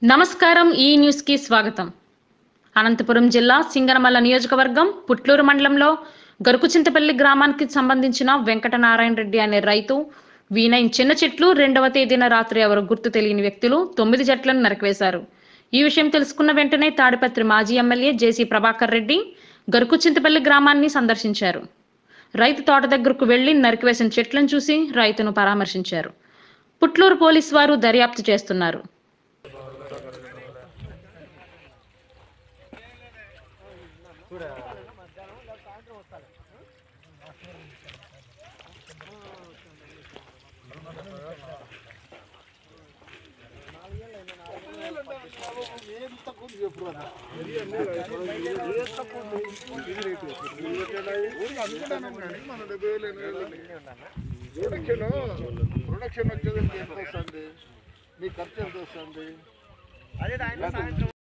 నమస్కారం ఈ న్యూస్ కి స్వాగతం అనంతపురం జిల్లా సింగనమల్ల నియోజకవర్గం పుట్లూరు మండలంలో గరుకుచింతపల్లి గ్రామానికి సంబంధించిన వెంకటనారాయణ రెడ్డి అనే రైతు వీనైన్ చిన్న చెట్లు రెండవ తేదీన రాత్రి ఎవరు గుర్తు తెలియని వ్యక్తులు తొమ్మిది చెట్లను నరికివేశారు ఈ విషయం తెలుసుకున్న వెంటనే తాడిపత్రి మాజీ ఎమ్మెల్యే జేసీ ప్రభాకర్ రెడ్డి గరుకుచింతపల్లి గ్రామాన్ని సందర్శించారు రైతు తోట దగ్గరకు వెళ్లి నరికివేసిన చెట్లను చూసి రైతును పరామర్శించారు పుట్లూరు పోలీసు వారు దర్యాప్తు చేస్తున్నారు ప్రొడక్షన్ ప్రొడక్షన్ వచ్చేది ఎంత వస్తుంది మీ ఖర్చు ఎంత వస్తుంది